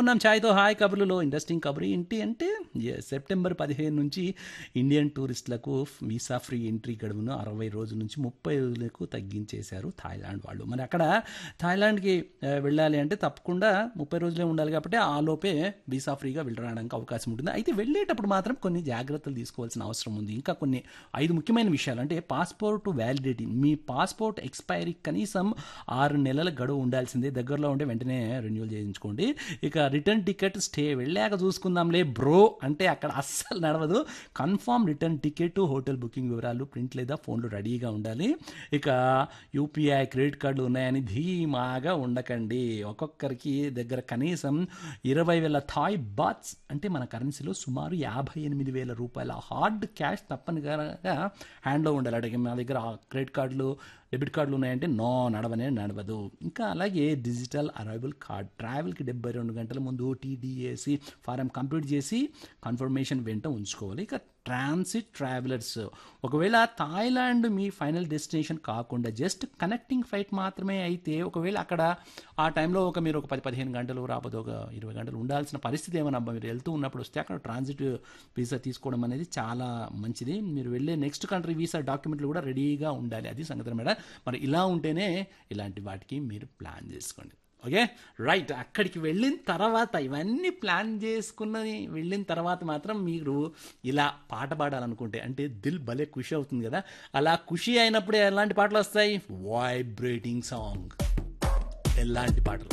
ఉన్నాం ఛాయ్తో హాయ్ కబుర్లలో ఇంట్రెస్టింగ్ కబురు ఏంటి అంటే yes, సెప్టెంబర్ పదిహేను నుంచి ఇండియన్ టూరిస్టులకు వీసా ఫ్రీ ఎంట్రీ గడువును అరవై రోజుల నుంచి ముప్పై రోజులకు తగ్గించేశారు థాయిలాండ్ వాళ్ళు మరి అక్కడ థాయిలాండ్కి ఆ, వెళ్ళాలి అంటే తప్పకుండా ముప్పై రోజులే ఉండాలి కాబట్టి ఆ లోపే వీసా ఫ్రీగా వెళ్ళడానికి అవకాశం ఉంటుంది అయితే వెళ్ళేటప్పుడు మాత్రం కొన్ని జాగ్రత్తలు తీసుకోవాల్సిన అవసరం ఉంది ఇంకా కొన్ని ఐదు ముఖ్యమైన విషయాలు అంటే పాస్పోర్ట్ వ్యాలిడిటీ మీ పాస్పోర్ట్ ఎక్స్పైరీ కనీసం ఆరు నెలల గడువు ఉండాల్సిందే దగ్గరలో ఉంటే వెంటనే రెన్యూల్ చేయించుకోండి ఇక రిటర్న్ టికెట్ స్టే వెళ్ళాక చూసుకుందాంలే బ్రో అంటే అక్కడ అస్సలు నడవదు confirm return ticket hotel booking వివరాలు ప్రింట్ లేదా ఫోన్లో రెడీగా ఉండాలి ఇక యూపీఐ క్రెడిట్ కార్డులు ఉన్నాయని ధీమాగా ఉండకండి ఒక్కొక్కరికి దగ్గర కనీసం ఇరవై వేల థాయ్ బాత్స్ అంటే మన కరెన్సీలో సుమారు యాభై ఎనిమిది వేల రూపాయల హార్డ్ క్యాష్ తప్పనిసరిగా హ్యాండ్లో ఉండాలి అంటే మా దగ్గర క్రెడిట్ కార్డులు డెబిట్ కార్డులు ఉన్నాయంటే నో నడవనే నడవదు ఇంకా అలాగే డిజిటల్ అరైవల్ కార్డ్ ట్రావెల్కి డెబ్బై రెండు గంటల ముందు టీడీఏసి ఫారం కంప్లీట్ చేసి కన్ఫర్మేషన్ వెంట ఉంచుకోవాలి ఇక ట్రాన్సిట్ ట్రావెలర్స్ ఒకవేళ థాయిలాండ్ మీ ఫైనల్ డెస్టినేషన్ కాకుండా జస్ట్ కనెక్టింగ్ ఫ్లైట్ మాత్రమే అయితే ఒకవేళ అక్కడ ఆ టైంలో ఒక మీరు ఒక పది పదిహేను గంటలు రాకపోతే ఒక ఇరవై గంటలు ఉండాల్సిన పరిస్థితి ఏమైనా అబ్బా మీరు వెళ్తూ ఉన్నప్పుడు వస్తే అక్కడ ట్రాన్సిట్ వీసా తీసుకోవడం అనేది చాలా మంచిది మీరు వెళ్ళే నెక్స్ట్ కంట్రీ వీసా డాక్యుమెంట్లు కూడా రెడీగా ఉండాలి అది సంగతి మేడం మరి ఇలా ఉంటేనే ఇలాంటి వాటికి మీరు ప్లాన్ చేసుకోండి ఓకే రైట్ అక్కడికి వెళ్ళిన తర్వాత ఇవన్నీ ప్లాన్ చేసుకున్నది వెళ్ళిన తర్వాత మాత్రం మీరు ఇలా పాట పాడాలనుకుంటే అంటే దిల్ భలే ఖుషి అవుతుంది కదా అలా ఖుషి అయినప్పుడే ఎలాంటి పాటలు వస్తాయి వైబ్రేటింగ్ సాంగ్ ఎలాంటి పాటలు